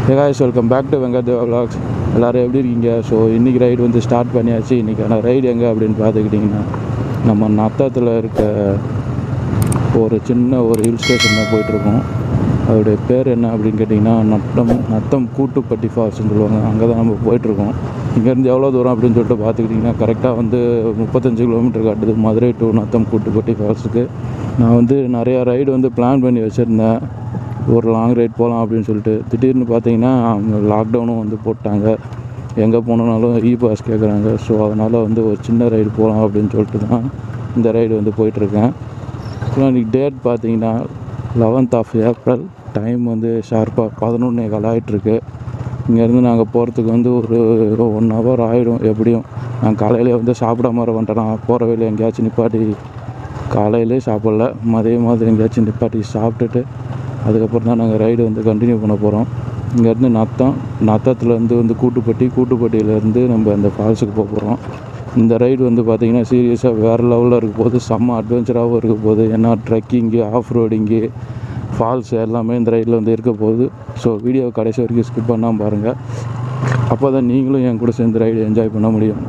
Guys welcome back to Venkadeva vlogs எல்லோரும் எப்படி இருக்கீங்க ஸோ இன்றைக்கி ரைடு வந்து ஸ்டார்ட் பண்ணியாச்சு இன்றைக்கான ரைடு எங்கே அப்படின்னு பார்த்துக்கிட்டிங்கன்னா நம்ம நத்தத்தில் இருக்க ஒரு சின்ன ஒரு ஹில் ஸ்டேஷன் தான் போயிட்டுருக்கோம் அதோடைய பேர் என்ன அப்படின்னு கேட்டிங்கன்னா நத்தம் நத்தம் கூட்டுப்பட்டி ஃபால்ஸ்னு சொல்லுவாங்க அங்கே தான் நம்ம போயிட்டுருக்கோம் இங்கேருந்து எவ்வளோ தூரம் அப்படின்னு சொல்லிட்டு பார்த்துக்கிட்டிங்கன்னா கரெக்டாக வந்து முப்பத்தஞ்சு கிலோமீட்டர் காட்டுது மதுரை டு நத்தம் கூட்டுப்பட்டி ஃபால்ஸுக்கு நான் வந்து நிறையா ரைடு வந்து பிளான் பண்ணி வச்சுருந்தேன் ஒரு லாங் ரைட் போகலாம் அப்படின்னு சொல்லிட்டு திடீர்னு பார்த்தீங்கன்னா லாக்டவுனும் வந்து போட்டாங்க எங்கே போனோம்னாலும் இ பாஸ் கேட்குறாங்க ஸோ அதனால் வந்து ஒரு சின்ன ரைடு போகலாம் அப்படின்னு சொல்லிட்டு தான் இந்த ரைடு வந்து போயிட்டுருக்கேன் ஸோ இன்றைக்கி டேட் பார்த்தீங்கன்னா லெவன்த் ஆஃப் ஏப்ரல் டைம் வந்து ஷார்ப்பாக பதினொன்னே கால் ஆகிட்டுருக்கு இங்கேருந்து நாங்கள் போகிறதுக்கு வந்து ஒரு ஒன் ஹவர் ஆகிடும் எப்படியும் நான் காலையிலே வந்து சாப்பிடாம வர வந்துட்டேன் போகிற வழியில் எங்கேயாச்சும் நிப்பாட்டி காலையிலே சாப்பிடல மதியம் மாதிரி எங்கேயாச்சும் நிப்பாட்டி சாப்பிட்டுட்டு அதுக்கப்புறம் தான் நாங்கள் ரைடு வந்து கண்டினியூ பண்ண போகிறோம் இங்கேருந்து நத்தம் நத்தத்துலேருந்து வந்து கூட்டுப்பட்டி கூட்டுப்பட்டியிலேருந்து நம்ம அந்த ஃபால்ஸுக்கு போக போகிறோம் இந்த ரைடு வந்து பார்த்திங்கன்னா சீரியஸாக வேறு லெவலில் இருக்க போது செம்ம அட்வென்ச்சராகவும் இருக்க போகுது ஏன்னா ட்ரெக்கிங்கு ஆஃப் ரோடிங்கு ஃபால்ஸ் எல்லாமே இந்த ரைடில் வந்து இருக்க போகுது ஸோ வீடியோ கடைசி வரைக்கும் ஸ்கிப் பண்ணாமல் பாருங்கள் அப்போ தான் நீங்களும் என் கூட சேர்ந்து ரைடு என்ஜாய் பண்ண முடியும்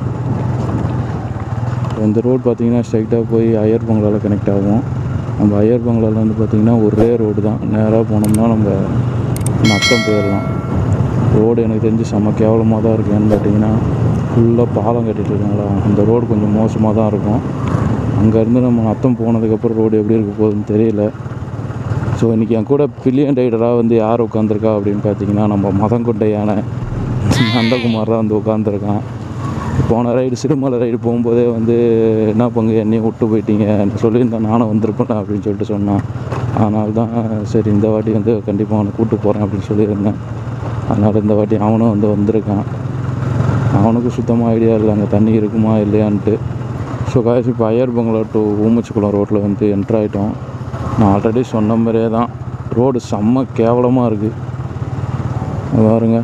இந்த ரோடு பார்த்தீங்கன்னா ஸ்ட்ரைட்டாக போய் ஐயர் பங்களாவில் கனெக்ட் ஆகும் நம்ம ஐயர் பங்களாவில் வந்து பார்த்திங்கன்னா ஒரே ரோடு தான் நேராக போனோம்னா நம்ம நத்தம் போயிடலாம் ரோடு எனக்கு தெரிஞ்சு செம்ம கேவலமாக தான் இருக்குது ஏன்னு பார்த்தீங்கன்னா ஃபுல்லாக பாலம் கட்டிட்டு இருக்காங்களா அந்த ரோடு கொஞ்சம் மோசமாக தான் இருக்கும் அங்கேருந்து நம்ம நத்தம் போனதுக்கப்புறம் ரோடு எப்படி இருக்க போகுதுன்னு தெரியல ஸோ இன்றைக்கி என் கூட பில்லியன் ரைடராக வந்து யார் உட்காந்துருக்கா அப்படின்னு பார்த்தீங்கன்னா நம்ம மதங்கொண்டை யானை நந்தகுமார் தான் வந்து உட்காந்துருக்கான் போன ரைடு சிறுமலை ரைடு போகும்போதே வந்து என்ன பங்கு என்னையும் விட்டு போயிட்டீங்க சொல்லியிருந்தேன் நானும் வந்திருப்பேன் அப்படின்னு சொல்லிட்டு சொன்னான் அதனால தான் சரி இந்த வாட்டி வந்து கண்டிப்பாக அவனை கூப்பிட்டு போகிறேன் அப்படின்னு சொல்லியிருந்தேன் அதனால் இந்த வாட்டி அவனும் வந்து வந்திருக்கான் அவனுக்கு சுத்தமாக ஐடியா இல்லை அங்கே தண்ணி இருக்குமா இல்லையான்ட்டு ஸோ காய்ச்சி இப்போ ஐயர் பங்களா டு ஊமச்சிக்குளம் ரோட்டில் வந்து என்ட்ரு ஆகிட்டோம் நான் ஆல்ரெடி சொன்ன மாதிரியே தான் ரோடு செம்ம கேவலமாக இருக்குது பாருங்க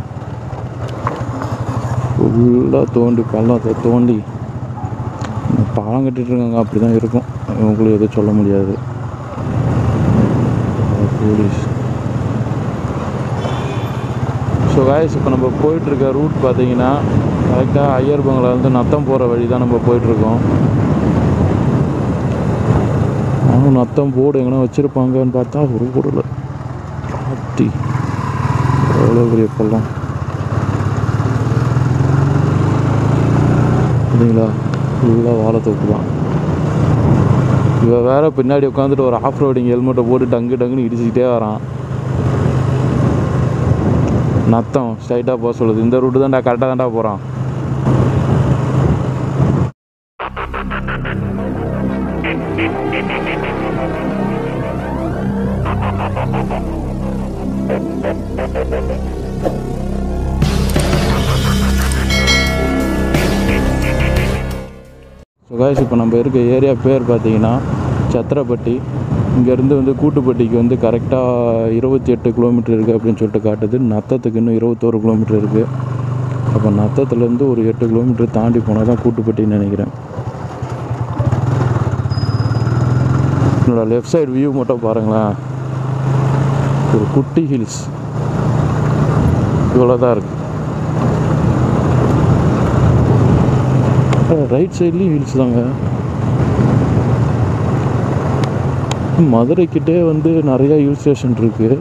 ஃபுல்லாக தோண்டி பள்ளத்தை தோண்டி இந்த பாலம் கட்டிட்டு இருக்காங்க அப்படி தான் இருக்கும் இவங்களும் எதுவும் சொல்ல முடியாது போலீஸ் ஸோ காய்ஸ் இப்போ நம்ம போயிட்டுருக்க ரூட் பார்த்தீங்கன்னா கரெக்டாக ஐயர் பங்களாலேருந்து நத்தம் போகிற வழி தான் நம்ம போயிட்டுருக்கோம் நானும் நத்தம் போர்டு எங்கன்னா வச்சுருப்பாங்கன்னு பார்த்தா ஒரு போர்டில் ஆத்தி எவ்வளோ பெரிய பள்ளம் இல்லைங்களா ஃபுல்லாக வாழைத்தோப்பு தான் இவன் வேற பின்னாடி உட்காந்துட்டு ஒரு ஆஃப் ரோடிங் ஹெல்மெட்டை போட்டு டங்கு டங்குன்னு இடிச்சுக்கிட்டே வரான் நத்தம் ஸ்ட்ரைட்டாக போக சொல்லுது இந்த ரூட்டு தான்டா கரெக்டாக தான்டா போகிறான் ஸோ காய்ஸ் இப்போ நம்ம இருக்க ஏரியா பேர் பார்த்தீங்கன்னா சத்திரப்பட்டி இங்கேருந்து வந்து கூட்டுப்பட்டிக்கு வந்து கரெக்டாக இருபத்தி எட்டு கிலோமீட்டர் இருக்குது அப்படின்னு சொல்லிட்டு காட்டுது நத்தத்துக்கு இன்னும் இருபத்தோரு கிலோமீட்டர் இருக்குது அப்போ நத்தத்துலேருந்து ஒரு எட்டு கிலோமீட்டர் தாண்டி போனால் தான் கூட்டுப்பட்டின்னு நினைக்கிறேன் என்னோடய லெஃப்ட் சைடு வியூ மட்டும் பாருங்களேன் ஒரு குட்டி ஹில்ஸ் இவ்வளோ தான் இருக்குது ரைட் சைட்லேயும் ஹில்ஸ் தாங்க மதுரைக்கிட்டே வந்து நிறையா ஹில் ஸ்டேஷன் இருக்குது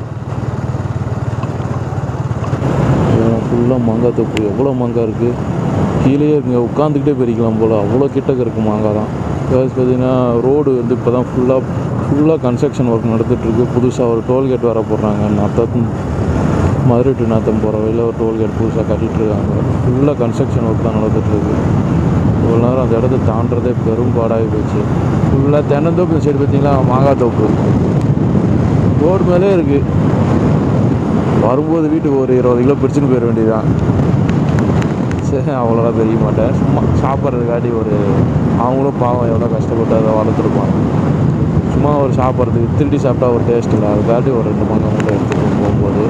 ஃபுல்லாக மாங்காய் தொப்பு எவ்வளோ மாங்காய் இருக்குது கீழேயே இருக்குங்க உட்காந்துக்கிட்டே பறிக்கலாம் போல் அவ்வளோ கிட்டக்க இருக்குது மாங்காய் தான் ப்ளஸ் பார்த்தீங்கன்னா ரோடு வந்து இப்போ தான் ஃபுல்லாக ஃபுல்லாக கன்ஸ்ட்ரக்ஷன் ஒர்க் நடந்துகிட்ருக்கு புதுசாக ஒரு டோல்கேட் வர போடுறாங்க நத்தம் மதுரை டு நாத்தம் போகிற வழியில் ஒரு டோல்கேட் புதுசாக கட்டிகிட்ருக்காங்க ஃபுல்லாக கன்ஸ்ட்ரக்ஷன் ஒர்க் தான் நடந்துகிட்ருக்கு இவ்வளோ நேரம் அந்த இடத்த தாண்டதே பெரும் பாடாகி போச்சு ஃபுல்லாக தென்னந்தோப்பு சைடு பார்த்தீங்களா மாங்காய் தோப்பு ரோடு மேலே இருக்குது வரும்போது வீட்டுக்கு ஒரு இருபது கிலோ பிடிச்சின்னு போயிட வேண்டியதுதான் சரி அவ்வளோலாம் தெரிய மாட்டேன் சும்மா சாப்பிட்றதுக்காட்டி ஒரு அவங்களும் பாவம் எவ்வளோ கஷ்டப்பட்டு அதை வளர்த்துருப்பாங்க சும்மா ஒரு சாப்பிட்றதுக்கு திருடி சாப்பிட்டா ஒரு டேஸ்ட் இல்லை அதுக்காட்டி ஒரு ரெண்டு மாங்காய் மட்டும் எடுத்துகிட்டு போகும்போது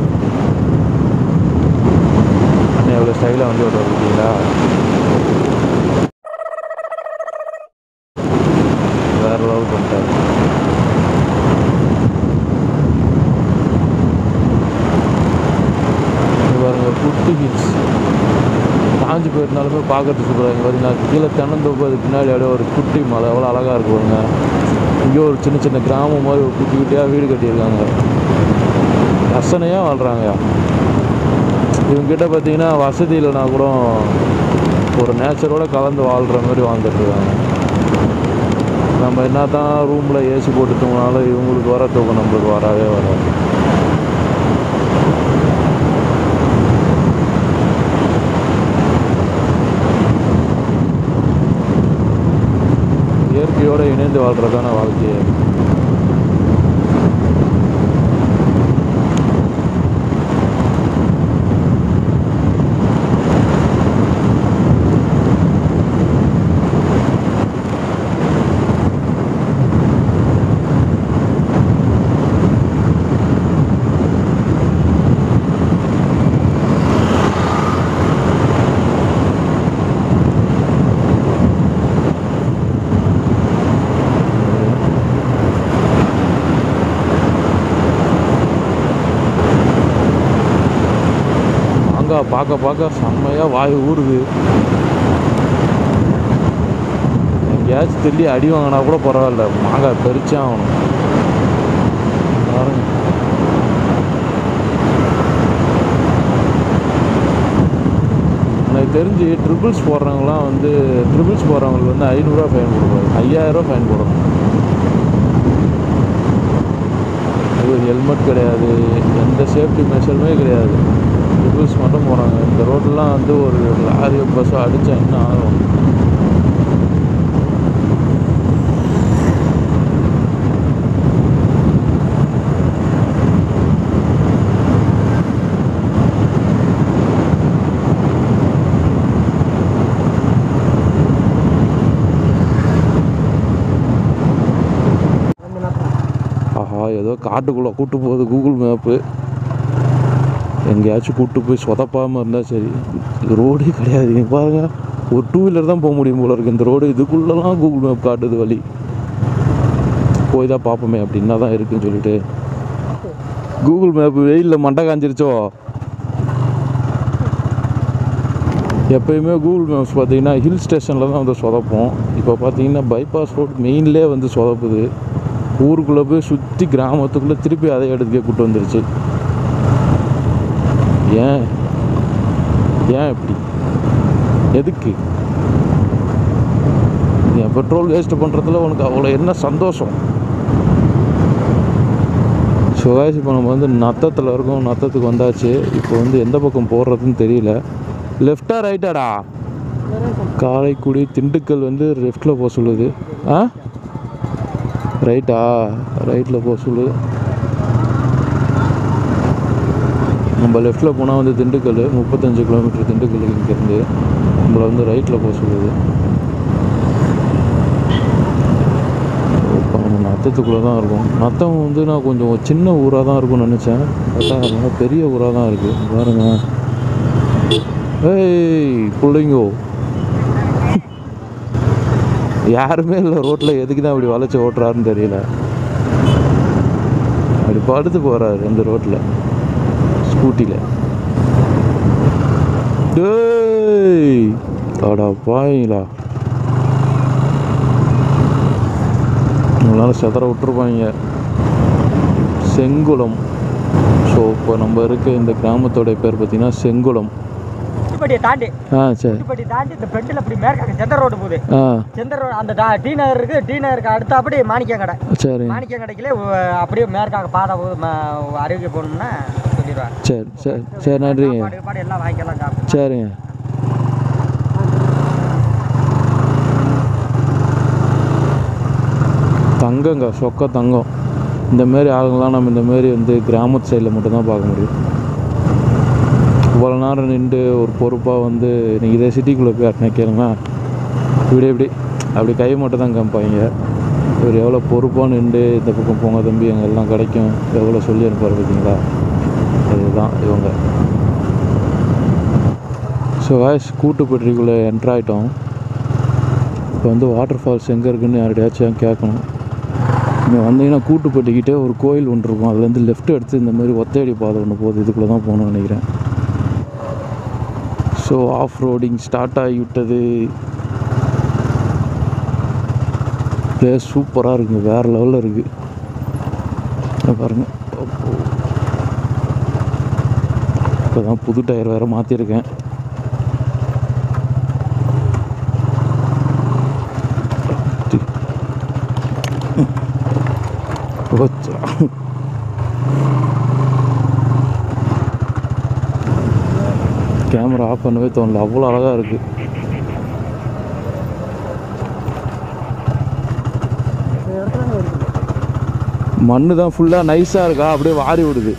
அண்ணன் எவ்வளோ ஸ்டைலாக வந்து விட்டு இருக்கீங்களா வேற லெவல் பண்ணிட்டாரு ஊட்டி ஹில்ஸ் காஞ்சி போயிருந்தாலுமே பார்க்கறதுக்கு சூப்பராக இருக்கு பார்த்தீங்கன்னா கீழே தென்னந்தோப்பு அது பின்னாடி அப்படியே ஒரு குட்டி மலை எவ்வளோ அழகாக இருக்கு பாருங்க இங்கே ஒரு சின்ன சின்ன கிராமம் மாதிரி ஒரு குட்டி குட்டியாக வீடு கட்டியிருக்காங்க ரசனையாக வாழ்கிறாங்க இவங்ககிட்ட பார்த்தீங்கன்னா வசதி இல்லைனா கூட ஒரு நேச்சரோட கலந்து வாழ்கிற மாதிரி வாழ்ந்துட்டு இருக்காங்க நம்ம என்ன தான் ரூமில் ஏசி போட்டு தூங்கினாலும் இவங்களுக்கு வர தூக்கம் நம்மளுக்கு வரவே வராது இயற்கையோடு இணைந்து வாழ்கிறதான வாழ்க்கையை மாங்காய் பார்க்க பார்க்க செம்மையாக வாய் ஊறுது எங்கேயாச்சும் திரும்பி அடி வாங்கினா கூட பரவாயில்ல மாங்காய் பறிச்சே ஆகணும் பாருங்க எனக்கு தெரிஞ்சு ட்ரிபிள்ஸ் போடுறவங்களாம் வந்து ட்ரிபிள்ஸ் போடுறவங்களுக்கு வந்து ஐநூறுரூவா ஃபைன் கொடுப்பாரு ஐயாயிரரூவா ஃபைன் போடணும் இது ஹெல்மெட் கிடையாது எந்த சேஃப்டி மெஷருமே கிடையாது ட்ரிபிள்ஸ் மட்டும் போகிறாங்க இந்த ரோட்லாம் வந்து ஒரு லாரியோ பஸ்ஸோ அடித்தா என்ன ஆகும் ஆஹா ஏதோ காட்டுக்குள்ளே கூட்டு போகுது கூகுள் மேப்பு எங்கேயாச்சும் கூட்டு போய் சொதப்பாமல் இருந்தால் சரி இது ரோடே கிடையாது இங்க பாருங்க ஒரு டூ வீலர் தான் போக முடியும் போல இருக்கு இந்த ரோடு இதுக்குள்ளெல்லாம் கூகுள் மேப் காட்டுது வழி போய் தான் பார்ப்போமே அப்படின்னா தான் இருக்குன்னு சொல்லிட்டு கூகுள் மேப் வெயிலில் மண்டை காஞ்சிருச்சோ எப்பயுமே கூகுள் மேப்ஸ் பார்த்தீங்கன்னா ஹில் ஸ்டேஷனில் தான் வந்து சொதப்போம் இப்போ பார்த்தீங்கன்னா பைபாஸ் ரோட் மெயின்லேயே வந்து சொதப்புது ஊருக்குள்ளே போய் சுற்றி கிராமத்துக்குள்ளே திருப்பி அதே இடத்துக்கே கூட்டு வந்துருச்சு ஏன் ஏன் இப்படி எதுக்கு என் பெட்ரோல் வேஸ்ட் பண்ணுறதுல உனக்கு அவ்வளோ என்ன சந்தோஷம் சுகாசி இப்போ நம்ம வந்து நத்தத்தில் இருக்கோம் நத்தத்துக்கு வந்தாச்சு இப்போ வந்து எந்த பக்கம் போடுறதுன்னு தெரியல லெஃப்டா ரைட்டாடா காரைக்குடி திண்டுக்கல் வந்து லெஃப்டில் போக சொல்லுது ஆ ரைட்டா ரைட்டில் போக சொல்லுது நம்ம லெஃப்ட்டில் போனால் வந்து திண்டுக்கல் முப்பத்தஞ்சு கிலோமீட்டர் திண்டுக்கல் இங்கேருந்து நம்மளை வந்து ரைட்டில் போக சொல்லுது இப்போ நம்ம நத்தத்துக்குள்ளே தான் இருக்கோம் நத்தம் வந்து நான் கொஞ்சம் சின்ன ஊராக தான் இருக்கும்னு நினச்சேன் பார்த்தா ரொம்ப பெரிய ஊராக தான் இருக்குது பாருங்க ஏய் பிள்ளைங்கோ யாருமே இல்லை ரோட்டில் எதுக்கு தான் அப்படி வளைச்சி ஓட்டுறாருன்னு தெரியல அப்படி படுத்து போகிறாரு அந்த ரோட்டில் ஸ்கூட்டியில் டேய் அடா பாயிங்களா உங்களால் செதற விட்டுருப்பாங்க செங்குளம் ஸோ இப்போ நம்ம இருக்க இந்த கிராமத்தோட பேர் பார்த்தீங்கன்னா செங்குளம் குட்டிப்பட்டியை தாண்டி ஆ சரி குட்டிப்பட்டி தாண்டி இந்த ஃப்ரெண்டில் இப்படி மேற்காங்க செந்தர் ரோடு போகுது ஆ செந்தர் ரோடு அந்த டா- டி நகர் இருக்கு டி நகருக்கு அடுத்து அப்படியே மாணிக்கம் கடை சரி மாணிக்கம் கடைக்கிலே அப்படியே மேற்காக பாதை போகுது ம- அருகே போகணும்னா சொல்லிடுவாங்க சரி சரி சரி நன்றிங்க சாப்பாடு பாடு எல்லாம் வாங்கிக்கலாம் சாப்பிட்டு சரிங்க தங்கங்க சொக்க தங்கம் இந்த மாதிரி ஆளுங்களாம் நம்ம இந்த மாதிரி வந்து கிராமத்து சைடில் மட்டும்தான் பார்க்க முடியும் இவ்வளோ நேரம் நின்று ஒரு பொறுப்பாக வந்து நீங்கள் இதே சிட்டிக்குள்ளே போய் அட்டனை கேளுங்க இப்படி இப்படி அப்படி கை மட்டும் தான் காமிப்பாங்க இவர் எவ்வளோ பொறுப்பாக நின்று இந்த பக்கம் போங்க தம்பி எங்க எல்லாம் கிடைக்கும் எவ்வளோ சொல்லி அனுப்புவார் பார்த்தீங்களா அதுதான் இவங்க ஸோ வாய்ஸ் கூட்டுப்பட்டிக்குள்ளே என்ட்ரு ஆகிட்டோம் இப்போ வந்து வாட்டர் ஃபால்ஸ் எங்கே இருக்குன்னு யார்கிட்டயாச்சும் கேட்கணும் இங்கே வந்தீங்கன்னா கூட்டுப்பட்டிக்கிட்டே ஒரு கோயில் ஒன்று இருக்கும் அதுலேருந்து லெஃப்ட் எடுத்து இந்த மாதிரி ஒத்தையடி பாதை ஒன்று போகுது இதுக்குள்ளே தான் போகணும்னு நினைக்கிறேன் ஸோ ஆஃப் ரோடிங் ஸ்டார்ட் ஆகிவிட்டது பிளேஸ் சூப்பராக இருக்குங்க வேறு லெவலில் இருக்குது பாருங்கள் இப்போ தான் புது டயர் வேறு மாற்றிருக்கேன் போச்சா. கேமரா ஆஃப் பண்ணவே தோணல அவ்வளோ அழகாக இருக்குது இந்த இடத்துல இருக்குது மண்ணு தான் ஃபுல்லாக நைஸாக இருக்கா அப்படியே வாரி விடுது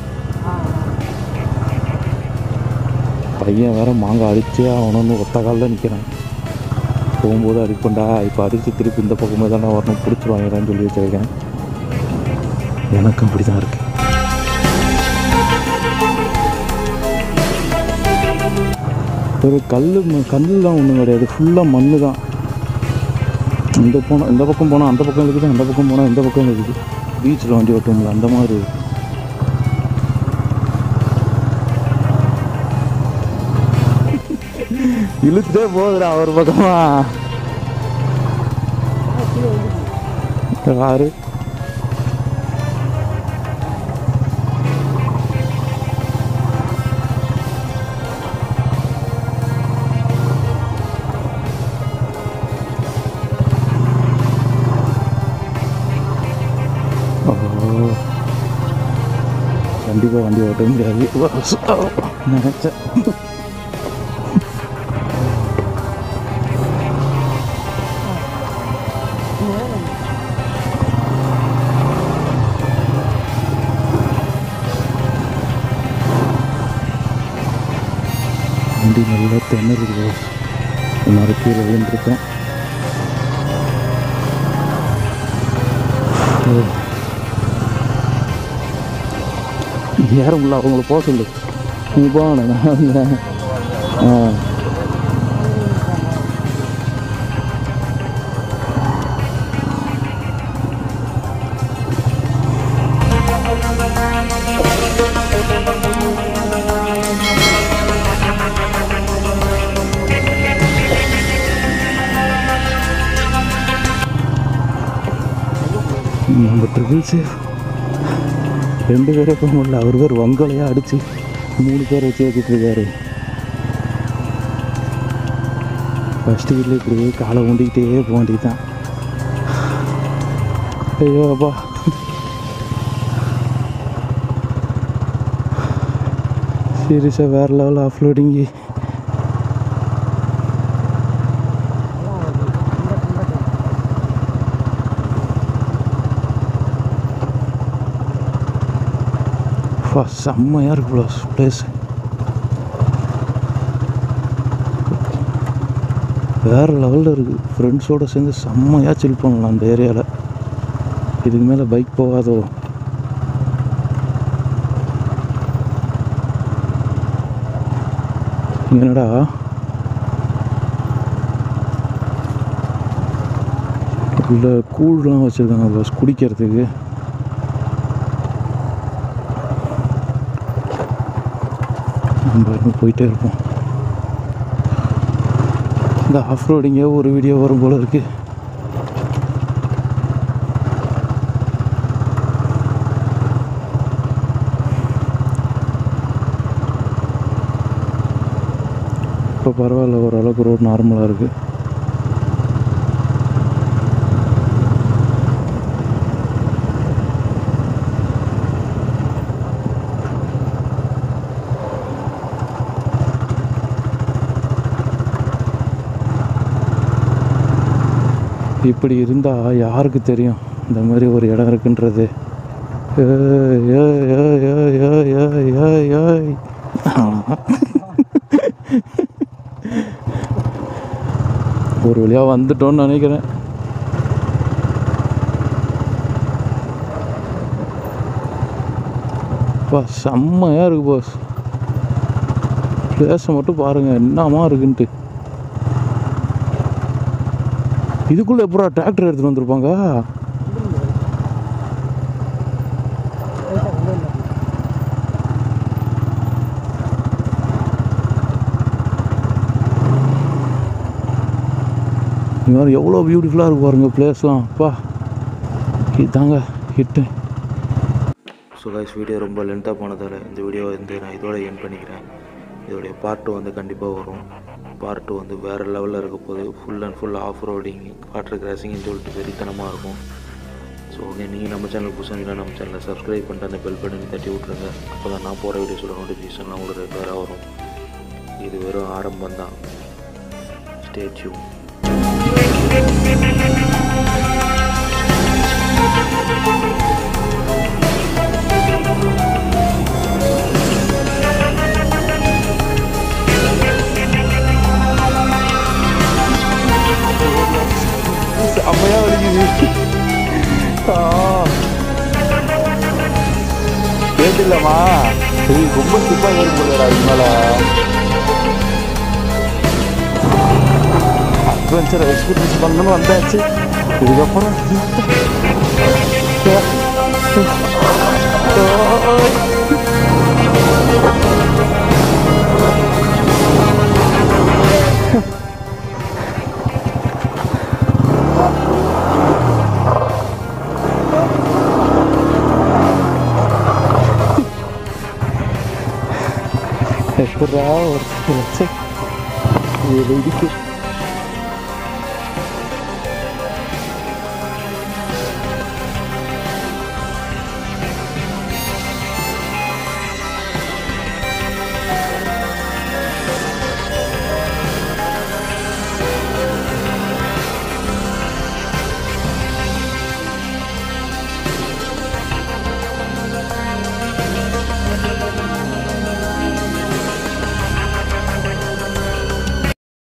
பையன் வேற மாங்காய் அடிச்சே ஆகணும்னு ஒத்த காலில் நிற்கிறேன் போகும்போது அடிப்பண்டா இப்போ அடித்து திருப்பி இந்த பக்கமே தானே வரணும் பிடிச்சி வாங்கிறான்னு சொல்லி வச்சிருக்கேன் எனக்கும் அப்படி தான் இருக்கு ஒரு கல் கல்லுலாம் ஒன்றும் கிடையாது ஃபுல்லாக மண்ணு தான் இந்த போனால் இந்த பக்கம் போனால் அந்த பக்கம் இருக்குது அந்த பக்கம் போனால் இந்த பக்கம் இருக்குது பீச்சில் வண்டி ஓட்டுவோம்ல அந்த மாதிரி இருக்கு. இழுத்துட்டே போகுதுடா ஒரு பக்கமா யாரு ஓ கண்டிப்பாக வண்டி ஓட்ட முடியாது நினச்சேன் வண்டி நல்லா திணறுது இன்னொரு கீழே விழுந்துருக்கேன் ஓ யாரும் இல்லை அவங்கள போக சொல்லு நீ போகணும் நான் வந்தேன். ஆ நம்ம ட்ரிபிள் சேஃப் ரெண்டு பேரே போக முடியல அவர் பேர் வங்கலையாக அடித்து மூணு பேர் வச்சு வச்சுட்டு இருக்காரு ஃபஸ்ட்டு வீட்டில் இப்படியே காலை ஊண்டிக்கிட்டே போக வேண்டியதுதான் ஐயோ அப்பா சீரியஸாக வேறு லெவல் ஆஃப்லோடிங்கு அப்பா செம்மையாக இருக்கு ப்ளஸ் ப்ளேஸ் வேறு லெவலில் இருக்குது ஃப்ரெண்ட்ஸோடு சேர்ந்து செம்மையாக சில் பண்ணலாம் அந்த ஏரியாவில் இதுக்கு மேலே பைக் போகாதோ என்னடா உள்ள கூழ்லாம் வச்சுருக்காங்க பஸ் குடிக்கிறதுக்கு நம்ம இன்னும் போயிட்டே இருப்போம் இந்த ஆஃப் ரோடிங்கே ஒரு வீடியோ வரும் போல இருக்கு இப்போ பரவாயில்ல ஓரளவுக்கு ரோட் நார்மலாக இருக்குது இப்படி இருந்தால் யாருக்கு தெரியும் இந்த மாதிரி ஒரு இடம் இருக்குன்றது ஏய், ஏய், ஏய், ஏய், ஏய், ஏய், ஏய், ஏய். ஒரு வழியாக வந்துட்டோம்னு நினைக்கிறேன் பா செம்மையாக இருக்கு பாஸ் பிளேஸை மட்டும் பாருங்கள் என்னமா இருக்குன்ட்டு இதுக்குள்ளே எப்படா டிராக்டர் எடுத்துகிட்டு வந்திருப்பாங்க இங்கே வேறு எவ்வளோ பியூட்டிஃபுல்லாக இருக்கு பாருங்க பிளேஸ்லாம் அப்பா இதாங்க ஹிட்டு ஸோ கைஸ் வீடியோ ரொம்ப லென்த்தாக போனதால் இந்த வீடியோ வந்து நான் இதோட என் பண்ணிக்கிறேன் இதோடைய பார்ட் டூ வந்து கண்டிப்பாக வரும் பார்ட் டூ வந்து வேறு லெவலில் இருக்க போகுது full and full off roading water கிராசிங்னு சொல்லிட்டு வெறித்தனமாக இருக்கும் ஸோ ஓகே நீங்கள் நம்ம சேனல் புதுசாக நம்ம சேனலை சப்ஸ்கிரைப் பண்ணிட்டு அந்த பெல் பட்டனை தட்டி விட்ருங்க அப்போ தான் நான் போகிற வீடியோஸோட நோட்டிஃபிகேஷன்லாம் உங்களுக்கு ரெகுலராக வரும் இது வெறும் ஆரம்பம் தான் ஸ்டேட்யூ செம்மையாக வலிக்குது ஆ கேட்டில்லம்மா இது ரொம்ப சிப்பாக ஏறும் போதுடா இது மேலே அட்வென்ச்சர் எக்ஸ்பீரியன்ஸ் பண்ணணும்னு வந்தாச்சு இதுக்கப்புறம் எப்படா ஒரு இது இருக்கு